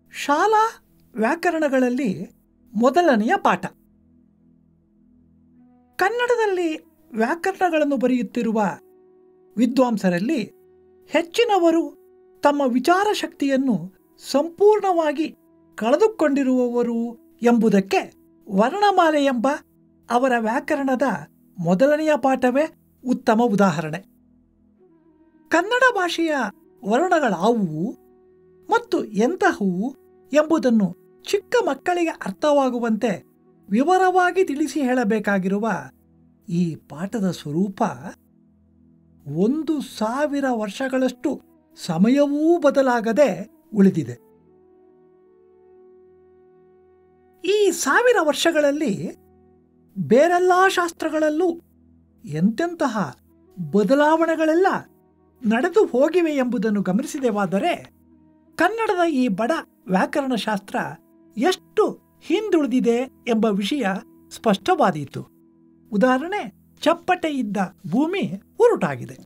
ಶಾಲಾ ವ್ಯಾಕರಣಗಳಲ್ಲಿ ಮೊದಲನೆಯ ಪಾಠ ಕನ್ನಡದಲ್ಲಿ ವ್ಯಾಕರಣಗಳನ್ನು ಬರೆಯುತ್ತಿರುವ ವಿದ್ವಾಂಸರಲ್ಲಿ ಹೆಚ್ಚಿನವರು ತಮ್ಮ ವಿಚಾರ ಶಕ್ತಿಯನ್ನು ಸಂಪೂರ್ಣವಾಗಿ ಕಳೆದುಕೊಂಡಿರುವವರು ಎಂಬುದಕ್ಕೆ ವರ್ಣಮಾಲೆ ಎಂಬ ಅವರ ವ್ಯಾಕರಣದ ಮೊದಲನೆಯ ಪಾಠವೇ ಉತ್ತಮ ಉದಾಹರಣೆ ಕನ್ನಡ ಭಾಷೆಯ ವರ್ಣಗಳಾವುವು ಮತ್ತು ಎಂತಹವು ಎಂಬುದನ್ನು ಚಿಕ್ಕ ಮಕ್ಕಳಿಗೆ ಅರ್ಥವಾಗುವಂತೆ ವಿವರವಾಗಿ ತಿಳಿಸಿ ಹೇಳಬೇಕಾಗಿರುವ ಈ ಪಾಠದ ಸ್ವರೂಪ ಒಂದು ಸಾವಿರ ವರ್ಷಗಳಷ್ಟು ಸಮಯವೂ ಬದಲಾಗದೆ ಉಳಿದಿದೆ ಈ ಸಾವಿರ ವರ್ಷಗಳಲ್ಲಿ ಬೇರೆಲ್ಲ ಶಾಸ್ತ್ರಗಳಲ್ಲೂ ಎಂತೆಂತಹ ಬದಲಾವಣೆಗಳೆಲ್ಲ ನಡೆದು ಹೋಗಿವೆ ಎಂಬುದನ್ನು ಗಮನಿಸಿದೆವಾದರೆ ಕನ್ನಡದ ಈ ಬಡ ವ್ಯಾಕರಣಶಾಸ್ತ್ರ ಎಷ್ಟು ಹಿಂದುಳಿದಿದೆ ಎಂಬ ವಿಷಯ ಸ್ಪಷ್ಟವಾದೀತು ಉದಾಹರಣೆ ಚಪ್ಪಟೆ ಇದ್ದ ಭೂಮಿ ಉರುಟಾಗಿದೆ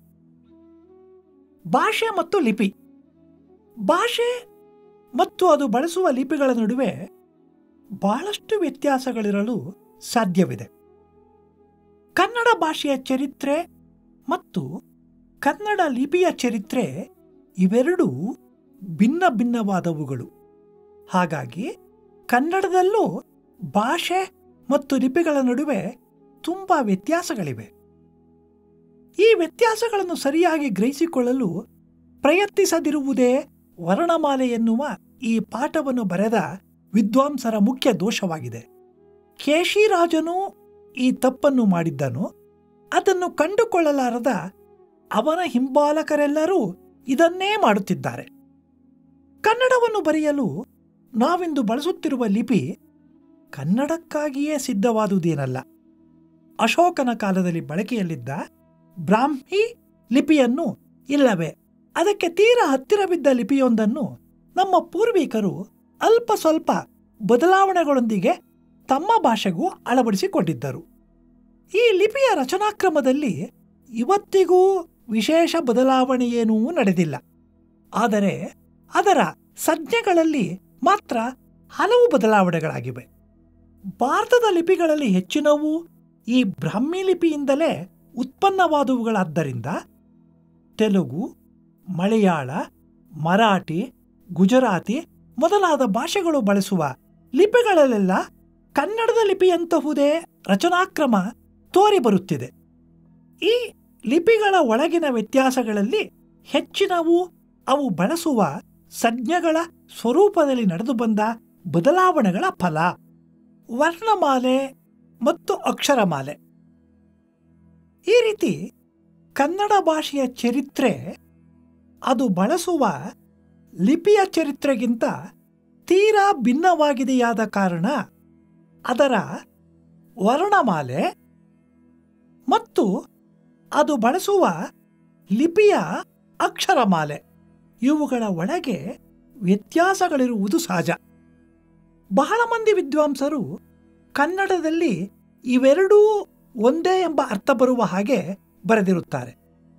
ಭಾಷೆ ಮತ್ತು ಲಿಪಿ ಭಾಷೆ ಮತ್ತು ಅದು ಬಳಸುವ ಲಿಪಿಗಳ ನಡುವೆ ಬಹಳಷ್ಟು ವ್ಯತ್ಯಾಸಗಳಿರಲು ಸಾಧ್ಯವಿದೆ ಕನ್ನಡ ಭಾಷೆಯ ಚರಿತ್ರೆ ಮತ್ತು ಕನ್ನಡ ಲಿಪಿಯ ಚರಿತ್ರೆ ಇವೆರಡೂ ಭಿನ್ನ ಭಿನ್ನವಾದವುಗಳು ಹಾಗಾಗಿ ಕನ್ನಡದಲ್ಲೂ ಭಾಷೆ ಮತ್ತು ಲಿಪಿಗಳ ನಡುವೆ ತುಂಬ ವ್ಯತ್ಯಾಸಗಳಿವೆ ಈ ವ್ಯತ್ಯಾಸಗಳನ್ನು ಸರಿಯಾಗಿ ಗ್ರಹಿಸಿಕೊಳ್ಳಲು ಪ್ರಯತ್ನಿಸದಿರುವುದೇ ವರ್ಣಮಾಲೆ ಎನ್ನುವ ಈ ಪಾಠವನ್ನು ಬರೆದ ವಿದ್ವಾಂಸರ ಮುಖ್ಯ ದೋಷವಾಗಿದೆ ಕೇಶಿರಾಜನು ಈ ತಪ್ಪನ್ನು ಮಾಡಿದ್ದನು ಅದನ್ನು ಕಂಡುಕೊಳ್ಳಲಾರದ ಅವನ ಹಿಂಬಾಲಕರೆಲ್ಲರೂ ಇದನ್ನೇ ಮಾಡುತ್ತಿದ್ದಾರೆ ಕನ್ನಡವನ್ನು ಬರೆಯಲು ನಾವಿಂದು ಬಳಸುತ್ತಿರುವ ಲಿಪಿ ಕನ್ನಡಕ್ಕಾಗಿಯೇ ಸಿದ್ಧವಾದುದೇನಲ್ಲ ಅಶೋಕನ ಕಾಲದಲ್ಲಿ ಬಳಕೆಯಲ್ಲಿದ್ದ ಬ್ರಾಹ್ಮಿ ಲಿಪಿಯನ್ನು ಇಲ್ಲವೇ ಅದಕ್ಕೆ ತೀರಾ ಹತ್ತಿರವಿದ್ದ ಲಿಪಿಯೊಂದನ್ನು ನಮ್ಮ ಪೂರ್ವಿಕರು ಅಲ್ಪ ಸ್ವಲ್ಪ ಬದಲಾವಣೆಗಳೊಂದಿಗೆ ತಮ್ಮ ಭಾಷೆಗೂ ಅಳವಡಿಸಿಕೊಂಡಿದ್ದರು ಈ ಲಿಪಿಯ ರಚನಾಕ್ರಮದಲ್ಲಿ ಇವತ್ತಿಗೂ ವಿಶೇಷ ಬದಲಾವಣೆಯೇನೂ ನಡೆದಿಲ್ಲ ಆದರೆ ಅದರ ಸಂಜ್ಞೆಗಳಲ್ಲಿ ಮಾತ್ರ ಹಲವು ಬದಲಾವಣೆಗಳಾಗಿವೆ ಭಾರತದ ಲಿಪಿಗಳಲ್ಲಿ ಹೆಚ್ಚಿನವು ಈ ಬ್ರಾಹ್ಮಿ ಲಿಪಿಯಿಂದಲೇ ಉತ್ಪನ್ನವಾದವುಗಳಾದ್ದರಿಂದ ತೆಲುಗು ಮಲಯಾಳ ಮರಾಠಿ ಗುಜರಾತಿ ಮೊದಲಾದ ಭಾಷೆಗಳು ಬಳಸುವ ಲಿಪಿಗಳಲ್ಲೆಲ್ಲ ಕನ್ನಡದ ಲಿಪಿಯಂತಹುದೇ ರಚನಾಕ್ರಮ ತೋರಿಬರುತ್ತಿದೆ ಈ ಲಿಪಿಗಳ ಒಳಗಿನ ವ್ಯತ್ಯಾಸಗಳಲ್ಲಿ ಹೆಚ್ಚಿನವು ಅವು ಬಳಸುವ ಸಂಜ್ಞೆಗಳ ಸ್ವರೂಪದಲ್ಲಿ ನಡೆದು ಬಂದ ಬದಲಾವಣೆಗಳ ಫಲ ವರ್ಣಮಾಲೆ ಮತ್ತು ಅಕ್ಷರಮಾಲೆ ಈ ರೀತಿ ಕನ್ನಡ ಭಾಷೆಯ ಚರಿತ್ರೆ ಅದು ಬಳಸುವ ಲಿಪಿಯ ಚರಿತ್ರೆಗಿಂತ ತೀರಾ ಭಿನ್ನವಾಗಿದೆಯಾದ ಕಾರಣ ಅದರ ವರ್ಣಮಾಲೆ ಮತ್ತು ಅದು ಬಳಸುವ ಲಿಪಿಯ ಅಕ್ಷರಮಾಲೆ ಇವುಗಳ ಒಳಗೆ ವ್ಯತ್ಯಾಸಗಳಿರುವುದು ಸಹಜ ಬಹಳ ಮಂದಿ ವಿದ್ವಾಂಸರು ಕನ್ನಡದಲ್ಲಿ ಇವೆರಡೂ ಒಂದೇ ಎಂಬ ಅರ್ಥ ಬರುವ ಹಾಗೆ ಬರೆದಿರುತ್ತಾರೆ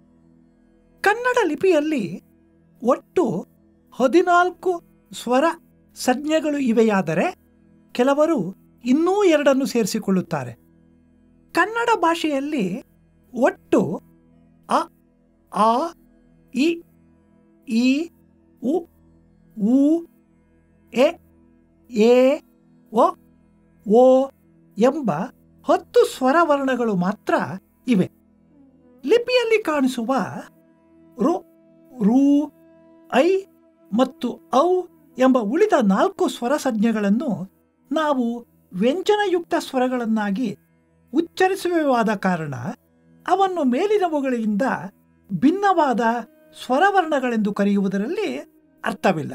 ಕನ್ನಡ ಲಿಪಿಯಲ್ಲಿ ಒಟ್ಟು ಹದಿನಾಲ್ಕು ಸ್ವರ ಸಂಜ್ಞೆಗಳು ಇವೆಯಾದರೆ ಕೆಲವರು ಇನ್ನೂ ಎರಡನ್ನು ಸೇರಿಸಿಕೊಳ್ಳುತ್ತಾರೆ ಕನ್ನಡ ಭಾಷೆಯಲ್ಲಿ ಒಟ್ಟು ಅ ಆ ಇ ಈ ಉ ಊ ಎ ಎ ಒ ಓ ಎಂಬ ಹತ್ತು ಸ್ವರವರ್ಣಗಳು ಮಾತ್ರ ಇವೆ ಲಿಪಿಯಲ್ಲಿ ಕಾಣಿಸುವ ರು ರೂ ಐ ಮತ್ತು ಔ ಎಂಬ ಉಳಿದ ನಾಲ್ಕು ಸ್ವರ ಸಂಜ್ಞೆಗಳನ್ನು ನಾವು ವ್ಯಂಜನಯುಕ್ತ ಸ್ವರಗಳನ್ನಾಗಿ ಉಚ್ಚರಿಸುವವಾದ ಕಾರಣ ಅವನ್ನು ಮೇಲಿನವುಗಳಿಂದ ಭಿನ್ನವಾದ ಸ್ವರವರ್ಣಗಳೆಂದು ಕರೆಯುವುದರಲ್ಲಿ ಅರ್ಥವಿಲ್ಲ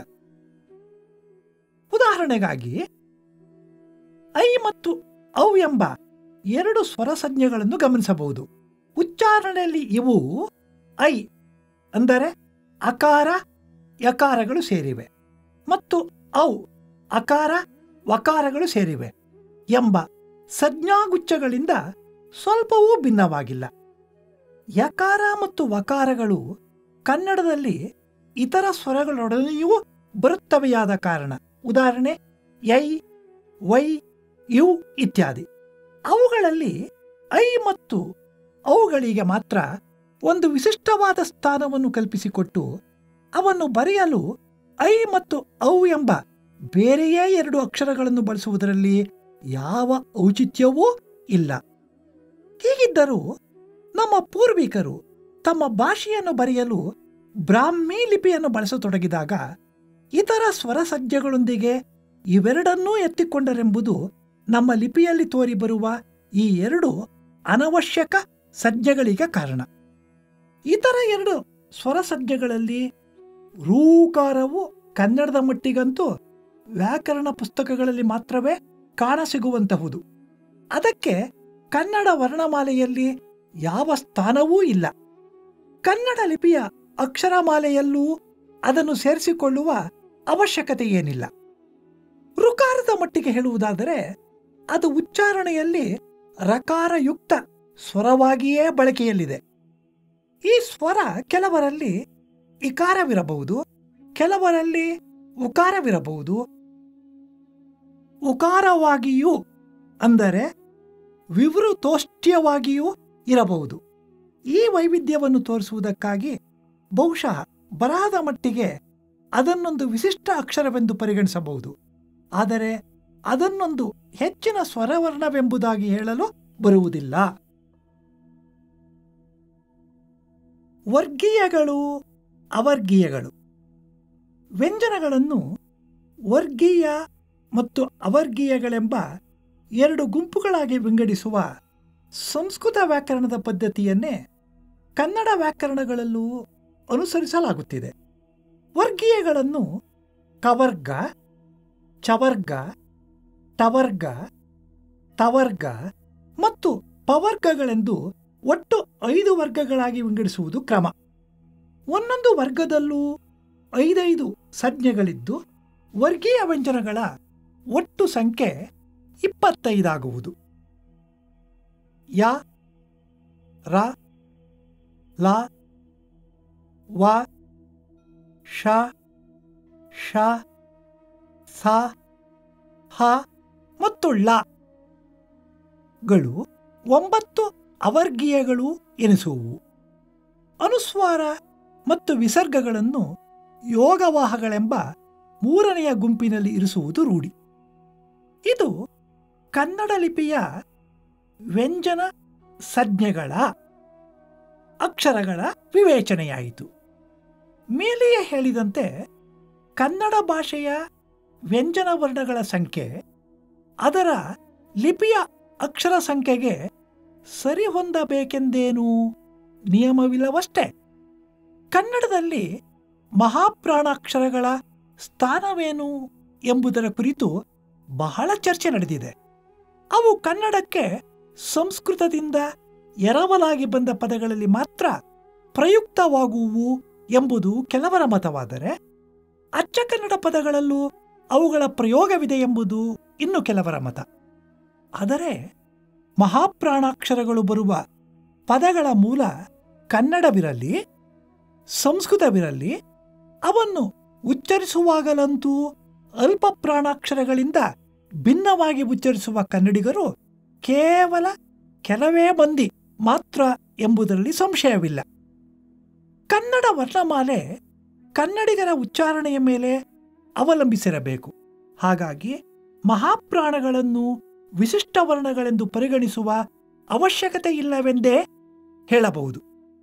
ಉದಾಹರಣೆಗಾಗಿ ಐ ಮತ್ತು ಔ ಎಂಬ ಎರಡು ಸ್ವರ ಸಂಜ್ಞೆಗಳನ್ನು ಗಮನಿಸಬಹುದು ಉಚ್ಚಾರಣೆಯಲ್ಲಿ ಇವು ಐ ಅಂದರೆ ಅಕಾರ ಯಕಾರಗಳು ಸೇರಿವೆ ಮತ್ತು ಔ ಅಕಾರ ವಕಾರಗಳು ಸೇರಿವೆ ಎಂಬ ಸಂಜ್ಞಾಗುಚ್ಛಗಳಿಂದ ಸ್ವಲ್ಪವೂ ಭಿನ್ನವಾಗಿಲ್ಲ ಯಕಾರ ಮತ್ತು ವಕಾರಗಳು ಕನ್ನಡದಲ್ಲಿ ಇತರ ಸ್ವರಗಳೊಡನೆಯೂ ಬರುತ್ತವೆಯಾದ ಕಾರಣ ಉದಾಹರಣೆ ಐ ವೈ ಯು ಇತ್ಯಾದಿ ಅವುಗಳಲ್ಲಿ ಐ ಮತ್ತು ಅವುಗಳಿಗೆ ಮಾತ್ರ ಒಂದು ವಿಶಿಷ್ಟವಾದ ಸ್ಥಾನವನ್ನು ಕಲ್ಪಿಸಿಕೊಟ್ಟು ಅವನ್ನು ಬರೆಯಲು ಐ ಮತ್ತು ಔ ಎಂಬ ಬೇರೆಯೇ ಎರಡು ಅಕ್ಷರಗಳನ್ನು ಬಳಸುವುದರಲ್ಲಿ ಯಾವ ಔಚಿತ್ಯವೂ ಇಲ್ಲ ಹೀಗಿದ್ದರೂ ನಮ್ಮ ಪೂರ್ವಿಕರು ತಮ್ಮ ಭಾಷೆಯನ್ನು ಬರೆಯಲು ಬ್ರಾಹ್ಮಿ ಲಿಪಿಯನ್ನು ಬಳಸತೊಡಗಿದಾಗ ಇತರ ಸ್ವರ ಸಜ್ಜೆಗಳೊಂದಿಗೆ ಇವೆರಡನ್ನೂ ಎತ್ತಿಕೊಂಡರೆಂಬುದು ನಮ್ಮ ಲಿಪಿಯಲ್ಲಿ ತೋರಿಬರುವ ಈ ಎರಡು ಅನವಶ್ಯಕ ಸಜ್ಜೆಗಳಿಗೆ ಕಾರಣ ಇತರ ಎರಡು ಸ್ವರ ಸಜ್ಜೆಗಳಲ್ಲಿ ರೂಕಾರವು ಕನ್ನಡದ ಮಟ್ಟಿಗಂತೂ ವ್ಯಾಕರಣ ಪುಸ್ತಕಗಳಲ್ಲಿ ಮಾತ್ರವೇ ಕಾಣಸಿಗುವಂತಹುದು ಅದಕ್ಕೆ ಕನ್ನಡ ವರ್ಣಮಾಲೆಯಲ್ಲಿ ಯಾವ ಸ್ಥಾನವೂ ಇಲ್ಲ ಕನ್ನಡ ಲಿಪಿಯ ಅಕ್ಷರಮಾಲೆಯಲ್ಲೂ ಅದನ್ನು ಸೇರಿಸಿಕೊಳ್ಳುವ ಅವಶ್ಯಕತೆ ಏನಿಲ್ಲ ಋಕಾರದ ಮಟ್ಟಿಗೆ ಹೇಳುವುದಾದರೆ ಅದು ಉಚ್ಚಾರಣೆಯಲ್ಲಿ ರಕಾರಯುಕ್ತ ಸ್ವರವಾಗಿಯೇ ಬಳಕೆಯಲ್ಲಿದೆ ಈ ಸ್ವರ ಕೆಲವರಲ್ಲಿ ಇಕಾರವಿರಬಹುದು ಕೆಲವರಲ್ಲಿ ಉಕಾರವಿರಬಹುದು ಉಕಾರವಾಗಿಯೂ ಅಂದರೆ ವಿವೃತೋಷ್ಟ್ಯವಾಗಿಯೂ ಇರಬಹುದು ಈ ವೈವಿಧ್ಯವನ್ನು ತೋರಿಸುವುದಕ್ಕಾಗಿ ಬಹುಶಃ ಬರಹದ ಮಟ್ಟಿಗೆ ಅದನ್ನೊಂದು ವಿಶಿಷ್ಟ ಅಕ್ಷರವೆಂದು ಪರಿಗಣಿಸಬಹುದು ಆದರೆ ಅದನ್ನೊಂದು ಹೆಚ್ಚಿನ ಸ್ವರವರ್ಣವೆಂಬುದಾಗಿ ಹೇಳಲು ಬರುವುದಿಲ್ಲ ವರ್ಗೀಯಗಳು ಅವರ್ಗೀಯಗಳು ವ್ಯಂಜನಗಳನ್ನು ವರ್ಗೀಯ ಮತ್ತು ಅವರ್ಗೀಯಗಳೆಂಬ ಎರಡು ಗುಂಪುಗಳಾಗಿ ವಿಂಗಡಿಸುವ ಸಂಸ್ಕೃತ ವ್ಯಾಕರಣದ ಪದ್ಧತಿಯನ್ನೇ ಕನ್ನಡ ವ್ಯಾಕರಣಗಳಲ್ಲೂ ಅನುಸರಿಸಲಾಗುತ್ತಿದೆ ವರ್ಗೀಯಗಳನ್ನು ಕವರ್ಗ ಚವರ್ಗ ಟವರ್ಗ ತವರ್ಗ ಮತ್ತು ಪವರ್ಗಗಳೆಂದು ಒಟ್ಟು ಐದು ವರ್ಗಗಳಾಗಿ ವಿಂಗಡಿಸುವುದು ಕ್ರಮ ಒಂದೊಂದು ವರ್ಗದಲ್ಲೂ ಐದೈದು ಸಂಜ್ಞೆಗಳಿದ್ದು ವರ್ಗೀಯ ವ್ಯಂಜನಗಳ ಒಟ್ಟು ಸಂಖ್ಯೆ ಇಪ್ಪತ್ತೈದಾಗುವುದು ಯ ರ ಲ ವ ಶ ಶ ಸ ಹ ಮತ್ತು ಳ ಗಳು ಒಂಬತ್ತು ಅವರ್ಗೀಯಗಳು ಎನಿಸುವು ಅನುಸ್ವಾರ ಮತ್ತು ವಿಸರ್ಗಗಳನ್ನು ಯೋಗವಾಹಗಳೆಂಬ ಮೂರನೆಯ ಗುಂಪಿನಲ್ಲಿ ಇರಿಸುವುದು ರೂಢಿ ಇದು ಕನ್ನಡ ಲಿಪಿಯ ವ್ಯಂಜನ ಸಂಜ್ಞೆಗಳ ಅಕ್ಷರಗಳ ವಿವೇಚನೆಯಾಯಿತು ಮೇಲೆಯೇ ಹೇಳಿದಂತೆ ಕನ್ನಡ ಭಾಷೆಯ ವ್ಯಂಜನ ವರ್ಣಗಳ ಸಂಖ್ಯೆ ಅದರ ಲಿಪಿಯ ಅಕ್ಷರ ಸಂಖ್ಯೆಗೆ ಸರಿಹೊಂದಬೇಕೆಂದೇನೂ ನಿಯಮವಿಲ್ಲವಷ್ಟೇ ಕನ್ನಡದಲ್ಲಿ ಮಹಾಪ್ರಾಣಾಕ್ಷರಗಳ ಸ್ಥಾನವೇನು ಎಂಬುದರ ಕುರಿತು ಬಹಳ ಚರ್ಚೆ ನಡೆದಿದೆ ಅವು ಕನ್ನಡಕ್ಕೆ ಸಂಸ್ಕೃತದಿಂದ ಎರವಲಾಗಿ ಬಂದ ಪದಗಳಲ್ಲಿ ಮಾತ್ರ ಪ್ರಯುಕ್ತವಾಗುವು ಎಂಬುದು ಕೆಲವರ ಮತವಾದರೆ ಅಚ್ಚ ಕನ್ನಡ ಪದಗಳಲ್ಲೂ ಅವುಗಳ ಪ್ರಯೋಗವಿದೆ ಎಂಬುದು ಇನ್ನು ಕೆಲವರ ಮತ ಆದರೆ ಮಹಾಪ್ರಾಣಾಕ್ಷರಗಳು ಬರುವ ಪದಗಳ ಮೂಲ ಕನ್ನಡವಿರಲಿ ಸಂಸ್ಕೃತವಿರಲಿ ಅವನ್ನು ಉಚ್ಚರಿಸುವಾಗಲಂತೂ ಅಲ್ಪ ಪ್ರಾಣಾಕ್ಷರಗಳಿಂದ ಭಿನ್ನವಾಗಿ ಉಚ್ಚರಿಸುವ ಕನ್ನಡಿಗರು ಕೇವಲ ಕೆಲವೇ ಮಂದಿ ಮಾತ್ರ ಎಂಬುದರಲ್ಲಿ ಸಂಶಯವಿಲ್ಲ ಕನ್ನಡ ವರ್ಣಮಾಲೆ ಕನ್ನಡಿಗರ ಉಚ್ಚಾರಣೆಯ ಮೇಲೆ ಅವಲಂಬಿಸಿರಬೇಕು ಹಾಗಾಗಿ ಮಹಾಪ್ರಾಣಗಳನ್ನು ವಿಶಿಷ್ಟ ವರ್ಣಗಳೆಂದು ಪರಿಗಣಿಸುವ ಅವಶ್ಯಕತೆ ಇಲ್ಲವೆಂದೇ ಹೇಳಬಹುದು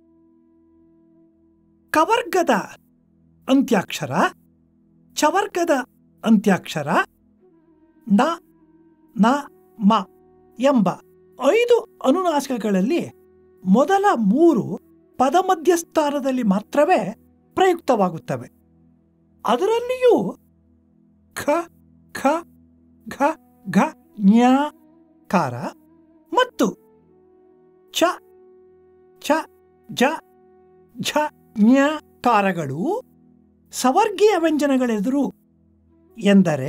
ಕವರ್ಗದ ಅಂತ್ಯಾಕ್ಷರ ಚವರ್ಗದ ಅಂತ್ಯಾಕ್ಷರ ನ ನ ಮ ಎಂಬ ಐದು ಅನುನಾಸಿಕಗಳಲ್ಲಿ ಮೊದಲ ಮೂರು ಪದಮಧ್ಯಸ್ಥಾನದಲ್ಲಿ ಮಾತ್ರವೇ ಪ್ರಯುಕ್ತವಾಗುತ್ತವೆ ಅದರಲ್ಲಿಯೂ ಖ ಖ ಘ ಘ ಜ್ಞಾಕಾರ ಮತ್ತು ಚ ಚ ಜ ಝ ಜ್ಞಾಕಾರಗಳು ಸವರ್ಗೀಯ ವ್ಯಂಜನಗಳೆದುರು ಎಂದರೆ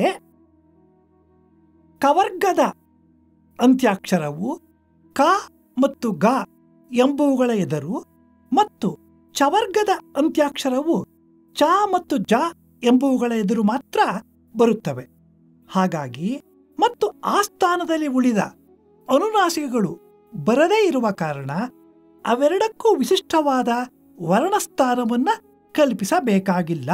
ಕವರ್ಗದ ಅಂತ್ಯಾಕ್ಷರವು ಕ ಮತ್ತು ಗ ಎಂಬುವುಗಳ ಎದುರು ಮತ್ತು ಚವರ್ಗದ ಅಂತ್ಯಾಕ್ಷರವು ಚ ಮತ್ತು ಜ ಎಂಬುವುಗಳ ಎದುರು ಮಾತ್ರ ಬರುತ್ತವೆ ಹಾಗಾಗಿ ಮತ್ತು ಆ ಸ್ಥಾನದಲ್ಲಿ ಉಳಿದ ಅನುನಾಸಿಕಗಳು ಬರದೇ ಇರುವ ಕಾರಣ ಅವೆರಡಕ್ಕೂ ವಿಶಿಷ್ಟವಾದ ವರ್ಣಸ್ಥಾನವನ್ನು ಕಲ್ಪಿಸಬೇಕಾಗಿಲ್ಲ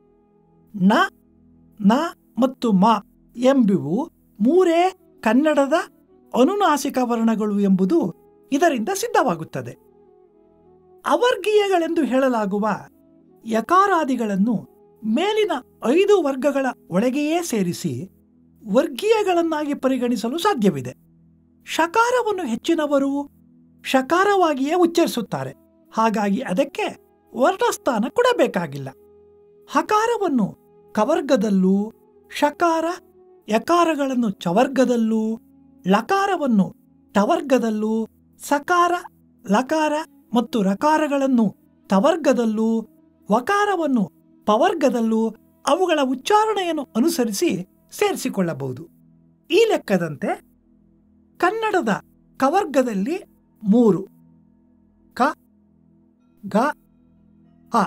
ನ ನ ಮತ್ತು ಮ ಎಂಬಿವು ಮೂರೇ ಕನ್ನಡದ ಅನುನಾಸಿಕ ವರ್ಣಗಳು ಎಂಬುದು ಇದರಿಂದ ಸಿದ್ಧವಾಗುತ್ತದೆ ಅವರ್ಗೀಯಗಳೆಂದು ಹೇಳಲಾಗುವ ಯಕಾರಾದಿಗಳನ್ನು ಮೇಲಿನ ಐದು ವರ್ಗಗಳ ಒಳಗೆಯೇ ಸೇರಿಸಿ ವರ್ಗೀಯಗಳನ್ನಾಗಿ ಪರಿಗಣಿಸಲು ಸಾಧ್ಯವಿದೆ ಶಕಾರವನ್ನು ಹೆಚ್ಚಿನವರು ಶಕಾರವಾಗಿಯೇ ಉಚ್ಚರಿಸುತ್ತಾರೆ ಹಾಗಾಗಿ ಅದಕ್ಕೆ ವರ್ಣಸ್ಥಾನ ಕೊಡಬೇಕಾಗಿಲ್ಲ ಹಕಾರವನ್ನು ಕವರ್ಗದಲ್ಲೂ ಶಕಾರ ಯಕಾರಗಳನ್ನು ಚವರ್ಗದಲ್ಲೂ ಲಕಾರವನ್ನು ಟವರ್ಗದಲ್ಲೂ ಸಕಾರ ಲಕಾರ ಮತ್ತು ರಕಾರಗಳನ್ನು ತವರ್ಗದಲ್ಲೂ ವಕಾರವನ್ನು ಪವರ್ಗದಲ್ಲೂ ಅವುಗಳ ಉಚ್ಚಾರಣೆಯನ್ನು ಅನುಸರಿಸಿ ಸೇರಿಸಿಕೊಳ್ಳಬಹುದು ಈ ಲೆಕ್ಕದಂತೆ ಕನ್ನಡದ ಕವರ್ಗದಲ್ಲಿ ಮೂರು ಕ ಗ ಹ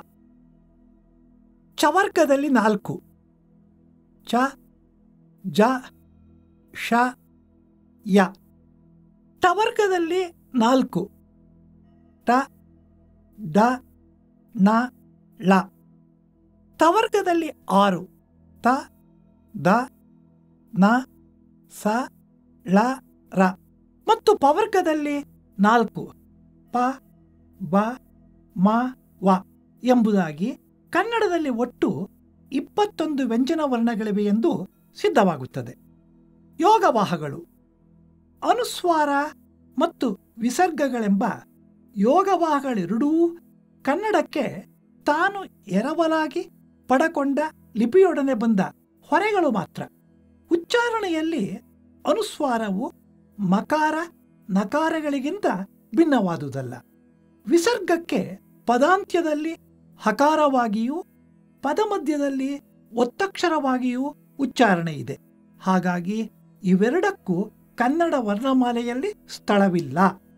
ಚವರ್ಗದಲ್ಲಿ ನಾಲ್ಕು ಚ ಜ ಶ ಯ ಟವರ್ಗದಲ್ಲಿ ನಾಲ್ಕು ಟ ಡ ನ ಳ ತವರ್ಗದಲ್ಲಿ ಆರು ತ ದ ನ ಸ ಳ ರ ಮತ್ತು ಪವರ್ಗದಲ್ಲಿ ನಾಲ್ಕು ಪ ಬ ಮ ವ ಎಂಬುದಾಗಿ ಕನ್ನಡದಲ್ಲಿ ಒಟ್ಟು ಇಪ್ಪತ್ತೊಂದು ವ್ಯಂಜನ ವರ್ಣಗಳಿವೆ ಎಂದು ಸಿದ್ಧವಾಗುತ್ತದೆ ಯೋಗವಾಹಗಳು ಅನುಸ್ವಾರ ಮತ್ತು ವಿಸರ್ಗಗಳೆಂಬ ಯೋಗವಾಹಗಳೆರಡೂ ಕನ್ನಡಕ್ಕೆ ತಾನು ಎರವಲಾಗಿ ಪಡಕೊಂಡ ಲಿಪಿಯೊಡನೆ ಬಂದ ಹೊರೆಗಳು ಮಾತ್ರ ಉಚ್ಚಾರಣೆಯಲ್ಲಿ ಅನುಸ್ವಾರವು ಮಕಾರ ನಕಾರಗಳಿಗಿಂತ ಭಿನ್ನವಾದುದಲ್ಲ ವಿಸರ್ಗಕ್ಕೆ ಪದಾಂತ್ಯದಲ್ಲಿ ಹಕಾರವಾಗಿಯೂ ಪದಮಧ್ಯದಲ್ಲಿ ಒತ್ತಕ್ಷರವಾಗಿಯೂ ಉಚ್ಚಾರಣೆ ಇದೆ ಹಾಗಾಗಿ ಇವೆರಡಕ್ಕೂ ಕನ್ನಡ ವರ್ಣಮಾಲೆಯಲ್ಲಿ ಸ್ಥಳವಿಲ್ಲ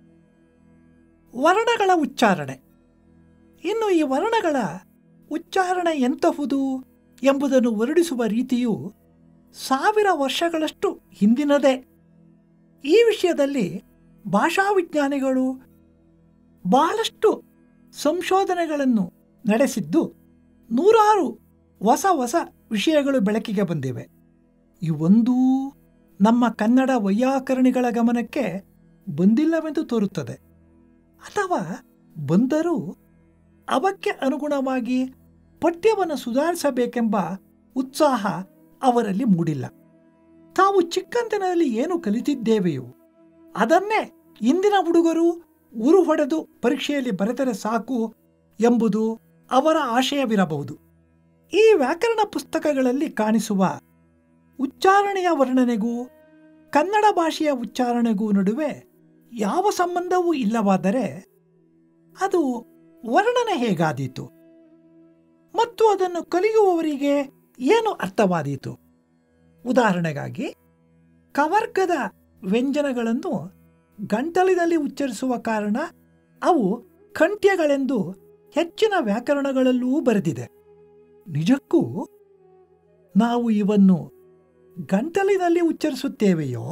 ವರ್ಣಗಳ ಉಚ್ಚಾರಣೆ ಇನ್ನು ಈ ವರ್ಣಗಳ ಉಚ್ಚಾರಣೆ ಎಂತಹುದು ಎಂಬುದನ್ನು ವರ್ಣಿಸುವ ರೀತಿಯು ಸಾವಿರ ವರ್ಷಗಳಷ್ಟು ಹಿಂದಿನದೇ ಈ ವಿಷಯದಲ್ಲಿ ಭಾಷಾವಿಜ್ಞಾನಿಗಳು ಬಹಳಷ್ಟು ಸಂಶೋಧನೆಗಳನ್ನು ನಡೆಸಿದ್ದು ನೂರಾರು ಹೊಸ ಹೊಸ ವಿಷಯಗಳು ಬೆಳಕಿಗೆ ಬಂದಿವೆ ಇವೊಂದೂ ನಮ್ಮ ಕನ್ನಡ ವೈಯಾಕರಣಿಗಳ ಗಮನಕ್ಕೆ ಬಂದಿಲ್ಲವೆಂದು ತೋರುತ್ತದೆ ಅಥವಾ ಬಂದರೂ ಅವಕ್ಕೆ ಅನುಗುಣವಾಗಿ ಪಠ್ಯವನ್ನು ಸುಧಾರಿಸಬೇಕೆಂಬ ಉತ್ಸಾಹ ಅವರಲ್ಲಿ ಮೂಡಿಲ್ಲ ತಾವು ಚಿಕ್ಕಂದಿನಲ್ಲಿ ಏನು ಕಲಿತಿದ್ದೇವೆಯೋ ಅದನ್ನೇ ಇಂದಿನ ಹುಡುಗರು ಉರು ಹೊಡೆದು ಪರೀಕ್ಷೆಯಲ್ಲಿ ಬರೆದರೆ ಸಾಕು ಎಂಬುದು ಅವರ ಆಶಯವಿರಬಹುದು ಈ ವ್ಯಾಕರಣ ಪುಸ್ತಕಗಳಲ್ಲಿ ಕಾಣಿಸುವ ಉಚ್ಚಾರಣೆಯ ವರ್ಣನೆಗೂ ಕನ್ನಡ ಭಾಷೆಯ ಉಚ್ಚಾರಣೆಗೂ ನಡುವೆ ಯಾವ ಸಂಬಂಧವೂ ಇಲ್ಲವಾದರೆ ಅದು ವರ್ಣನೆ ಹೇಗಾದೀತು ಮತ್ತು ಅದನ್ನು ಕಲಿಯುವವರಿಗೆ ಏನು ಅರ್ಥವಾದೀತು ಉದಾಹರಣೆಗಾಗಿ ಕವರ್ಗದ ವ್ಯಂಜನಗಳನ್ನು ಗಂಟಲಿನಲ್ಲಿ ಉಚ್ಚರಿಸುವ ಕಾರಣ ಅವು ಕಂಠ್ಯಗಳೆಂದು ಹೆಚ್ಚಿನ ವ್ಯಾಕರಣಗಳಲ್ಲೂ ಬರೆದಿದೆ ನಿಜಕ್ಕೂ ನಾವು ಇವನ್ನು ಗಂಟಲಿನಲ್ಲಿ ಉಚ್ಚರಿಸುತ್ತೇವೆಯೋ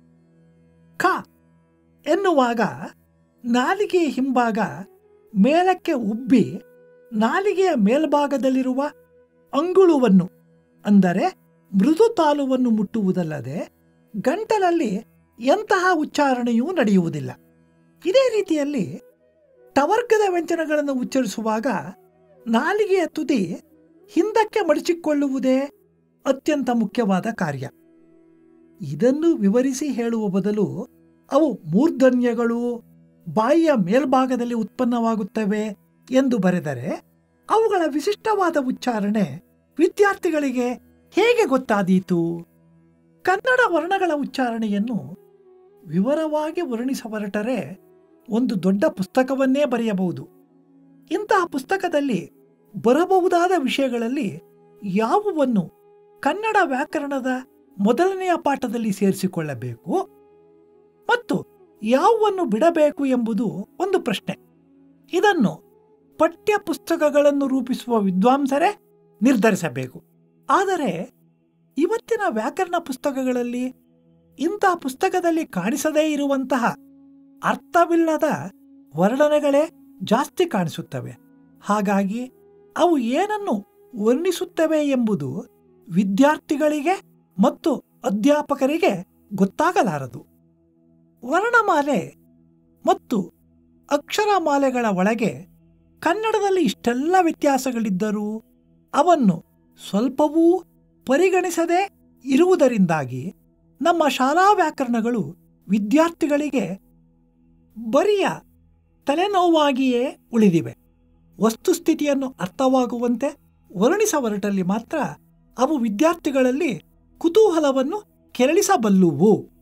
ಕ ಎನ್ನುವಾಗ ನಾಲಿಗೆಯ ಹಿಂಭಾಗ ಮೇಲಕ್ಕೆ ಉಬ್ಬಿ ನಾಲಿಗೆಯ ಮೇಲ್ಭಾಗದಲ್ಲಿರುವ ಅಂಗುಳುವನ್ನು ಅಂದರೆ ಮೃದು ತಾಲುವನ್ನು ಮುಟ್ಟುವುದಲ್ಲದೆ ಗಂಟಲಲ್ಲಿ ಎಂತಹ ಉಚ್ಚಾರಣೆಯೂ ನಡೆಯುವುದಿಲ್ಲ ಇದೇ ರೀತಿಯಲ್ಲಿ ಟವರ್ಗದ ವ್ಯಂಜನಗಳನ್ನು ಉಚ್ಚರಿಸುವಾಗ ನಾಲಿಗೆಯ ತುದಿ ಹಿಂದಕ್ಕೆ ಮಡಚಿಕೊಳ್ಳುವುದೇ ಅತ್ಯಂತ ಮುಖ್ಯವಾದ ಕಾರ್ಯ ಇದನ್ನು ವಿವರಿಸಿ ಹೇಳುವ ಬದಲು ಅವು ಮೂರ್ಧನ್ಯಗಳು ಬಾಯಿಯ ಮೇಲ್ಭಾಗದಲ್ಲಿ ಉತ್ಪನ್ನವಾಗುತ್ತವೆ ಎಂದು ಬರೆದರೆ ಅವುಗಳ ವಿಶಿಷ್ಟವಾದ ಉಚ್ಚಾರಣೆ ವಿದ್ಯಾರ್ಥಿಗಳಿಗೆ ಹೇಗೆ ಗೊತ್ತಾದೀತು ಕನ್ನಡ ವರ್ಣಗಳ ಉಚ್ಚಾರಣೆಯನ್ನು ವಿವರವಾಗಿ ವರ್ಣಿಸ ಹೊರಟರೆ ಒಂದು ದೊಡ್ಡ ಪುಸ್ತಕವನ್ನೇ ಬರೆಯಬಹುದು ಇಂತಹ ಪುಸ್ತಕದಲ್ಲಿ ಬರಬಹುದಾದ ವಿಷಯಗಳಲ್ಲಿ ಯಾವುವನ್ನು ಕನ್ನಡ ವ್ಯಾಕರಣದ ಮೊದಲನೆಯ ಪಾಠದಲ್ಲಿ ಸೇರಿಸಿಕೊಳ್ಳಬೇಕು ಮತ್ತು ಯಾವುವನ್ನು ಬಿಡಬೇಕು ಎಂಬುದು ಒಂದು ಪ್ರಶ್ನೆ ಇದನ್ನು ಪಠ್ಯ ಪುಸ್ತಕಗಳನ್ನು ರೂಪಿಸುವ ವಿದ್ವಾಂಸರೇ ನಿರ್ಧರಿಸಬೇಕು ಆದರೆ ಇವತ್ತಿನ ವ್ಯಾಕರಣ ಪುಸ್ತಕಗಳಲ್ಲಿ ಇಂಥ ಪುಸ್ತಕದಲ್ಲಿ ಕಾಣಿಸದೇ ಇರುವಂತಹ ಅರ್ಥವಿಲ್ಲದ ವರ್ಣನೆಗಳೇ ಜಾಸ್ತಿ ಕಾಣಿಸುತ್ತವೆ ಹಾಗಾಗಿ ಅವು ಏನನ್ನು ವರ್ಣಿಸುತ್ತವೆ ಎಂಬುದು ವಿದ್ಯಾರ್ಥಿಗಳಿಗೆ ಮತ್ತು ಅಧ್ಯಾಪಕರಿಗೆ ಗೊತ್ತಾಗಲಾರದು ವರ್ಣಮಾಲೆ ಮತ್ತು ಅಕ್ಷರಮಾಲೆಗಳ ಒಳಗೆ ಕನ್ನಡದಲ್ಲಿ ಇಷ್ಟೆಲ್ಲ ವ್ಯತ್ಯಾಸಗಳಿದ್ದರೂ ಅವನ್ನು ಸ್ವಲ್ಪವೂ ಪರಿಗಣಿಸದೇ ಇರುವುದರಿಂದಾಗಿ ನಮ್ಮ ಶಾಲಾ ವ್ಯಾಕರಣಗಳು ವಿದ್ಯಾರ್ಥಿಗಳಿಗೆ ಬರಿಯ ತಲೆನೋವಾಗಿಯೇ ಉಳಿದಿವೆ ವಸ್ತುಸ್ಥಿತಿಯನ್ನು ಅರ್ಥವಾಗುವಂತೆ ವರ್ಣಿಸ ಹೊರಟಲ್ಲಿ ಮಾತ್ರ ಅವು ವಿದ್ಯಾರ್ಥಿಗಳಲ್ಲಿ ಕುತೂಹಲವನ್ನು ಕೆರಳಿಸಬಲ್ಲುವು